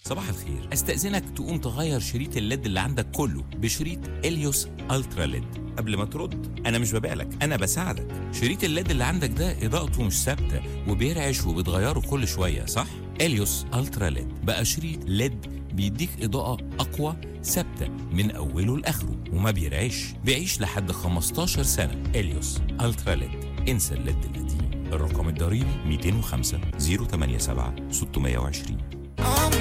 صباح الخير استاذنك تقوم تغير شريط الليد اللي عندك كله بشريط اليوس الترا ليد قبل ما ترد انا مش ببيعلك انا بساعدك شريط الليد اللي عندك ده اضاءته مش ثابته وبيرعش وبتغيره كل شويه صح اليوس الترا ليد بقى شريط ليد بيديك اضاءه اقوى ثابته من اوله لاخره وما بيرعش بيعيش لحد 15 سنه اليوس الترا ليد انسى الليد القديم الرقم الضريبي 205 087 620